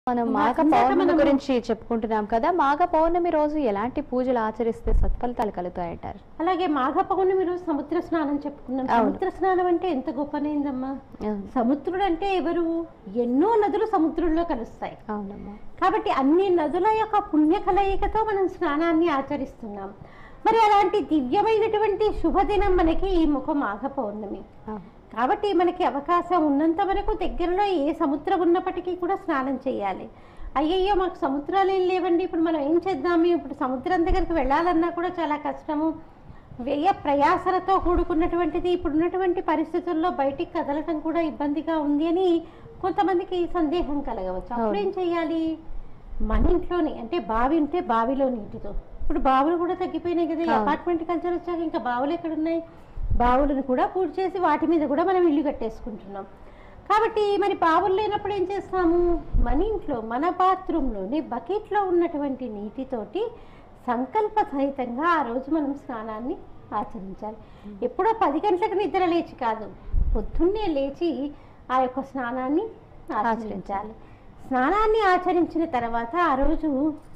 మనం మా- మాఘ ఇందాక పౌర్ణమి మనము- గురించి చెప్పుకుంటున్నాం కదా మాఘ పౌర్ణమి రోజు ఎలాంటి పూజలు ఆచరిస్తే సత్ఫలితాలు కలుగుతాయంటారు అలాగే మాఘ పౌర్ణమి రోజు సముద్ర స్నానం చెప్పుకున్నాం అవును. సముద్ర స్నానం అంటే ఎంత గొప్పనైందమ్మా అవును. సముద్రుడు అంటే ఎవరు ఎన్నో నదులు సముద్రంలో కలుస్తాయి అవునమ్మా కాబట్టి అన్ని నదుల యొక్క పుణ్య కలయికతో మనం స్నానాన్ని ఆచరిస్తున్నాం మరి అలాంటి దివ్యమైనటువంటి శుభదినం మనకి ఈ ముఖ మాఘ పౌర్ణమి అవును. కాబట్టి మనకి అవకాశం ఉన్నంత వరకు దగ్గరలో ఏ సముద్రం ఉన్నప్పటికీ కూడా స్నానం చేయాలి అయ్యయ్యో మాకు సముద్రాలు ఏం లేవండి ఇప్పుడు మనం ఏం చేద్దాము ఇప్పుడు సముద్రం దగ్గరికి వెళ్ళాలన్నా కూడా చాలా కష్టము వ్యయ ప్రయాసలతో కూడుకున్నటువంటిది ఇప్పుడు ఉన్నటువంటి పరిస్థితుల్లో బయటికి కదలటం కూడా ఇబ్బందిగా ఉంది అని కొంతమందికి సందేహం కలగవచ్చు అప్పుడు ఏం చేయాలి మన ఇంట్లోనే అంటే బావి ఉంటే బావిలో నీటితో ఇప్పుడు బావులు కూడా తగ్గిపోయినాయి కదా ఈ అవును. అపార్ట్మెంట్ కల్చర్ వచ్చాక ఇంకా బావులు ఎక్కడున్నాయి బావులను కూడా పూర్తి చేసి వాటి మీద కూడా మనం ఇల్లు కట్టేసుకుంటున్నాం కాబట్టి మరి బావులు లేనప్పుడు ఏం చేస్తాము మన ఇంట్లో మన బాత్రూంలోని బకెట్లో ఉన్నటువంటి నీటితోటి సంకల్ప సహితంగా ఆ రోజు మనం స్నానాన్ని ఆచరించాలి ఎప్పుడో పది గంటలకు నిద్ర లేచి కాదు పొద్దున్నే లేచి ఆ యొక్క స్నానాన్ని ఆచరించాలి స్నానాన్ని ఆచరించిన తర్వాత ఆ రోజు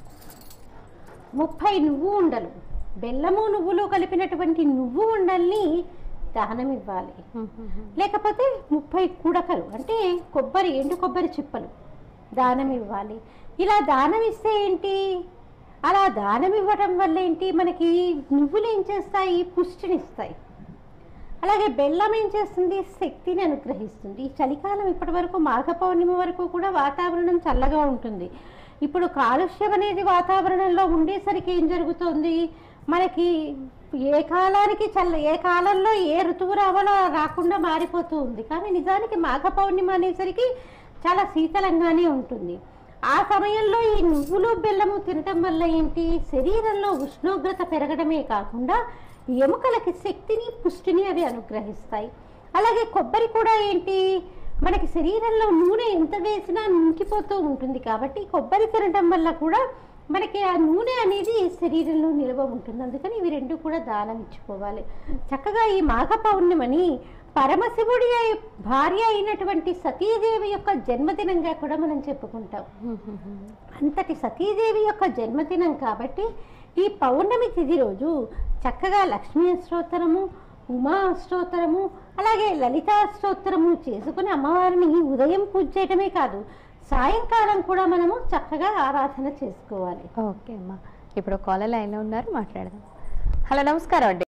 ముప్పై నువ్వు ఉండలు బెల్లము నువ్వులు కలిపినటువంటి నువ్వు ఉండల్ని దానం ఇవ్వాలి లేకపోతే ముప్పై కుడకలు అంటే కొబ్బరి ఎండు కొబ్బరి చిప్పలు దానం ఇవ్వాలి ఇలా దానం ఇస్తే ఏంటి అలా దానం ఇవ్వటం వల్ల ఏంటి మనకి నువ్వులు ఏం చేస్తాయి పుష్టినిస్తాయి అలాగే బెల్లం ఏం చేస్తుంది శక్తిని అనుగ్రహిస్తుంది ఈ చలికాలం ఇప్పటి వరకు మాఘ పౌర్ణమి వరకు కూడా వాతావరణం చల్లగా ఉంటుంది ఇప్పుడు కాలుష్యం అనేది వాతావరణంలో ఉండేసరికి ఏం జరుగుతుంది మనకి ఏ కాలానికి చల్ల ఏ కాలంలో ఏ ఋతువు రావాలో అలా రాకుండా మారిపోతూ ఉంది కానీ నిజానికి మాఘ పౌర్ణమి అనేసరికి చాలా శీతలంగానే ఉంటుంది ఆ సమయంలో ఈ నువ్వులు బెల్లము తినటం వల్ల ఏంటి శరీరంలో ఉష్ణోగ్రత పెరగడమే కాకుండా ఎముకలకి శక్తిని పుష్టిని అవి అనుగ్రహిస్తాయి అలాగే కొబ్బరి కూడా ఏంటి మనకి శరీరంలో నూనె ఎంత వేసినా నింకిపోతూ ఉంటుంది కాబట్టి కొబ్బరి తినటం వల్ల కూడా మనకి ఆ నూనె అనేది శరీరంలో నిల్వ ఉంటుంది అందుకని ఇవి రెండు కూడా దానం ఇచ్చుకోవాలి చక్కగా ఈ మాఘ పౌర్ణమని పరమశివుడి అయి- భార్య అయినటువంటి సతీదేవి యొక్క జన్మదినంగా కూడా మనం చెప్పుకుంటాం అంతటి సతీదేవి యొక్క జన్మదినం కాబట్టి ఈ పౌర్ణమి తిథి రోజు చక్కగా లక్ష్మీ స్తోత్రము ఉమా స్తోత్రము అలాగే లలితా స్తోత్రము చేసుకుని అమ్మవారిని ఉదయం పూజ చేయటమే కాదు సాయంకాలం కూడా మనము చక్కగా ఆరాధన చేసుకోవాలి ఓకే అమ్మా ఇప్పుడు కాలర్ లైన్లో ఉన్నారు మాట్లాడదాం హలో నమస్కారం అండి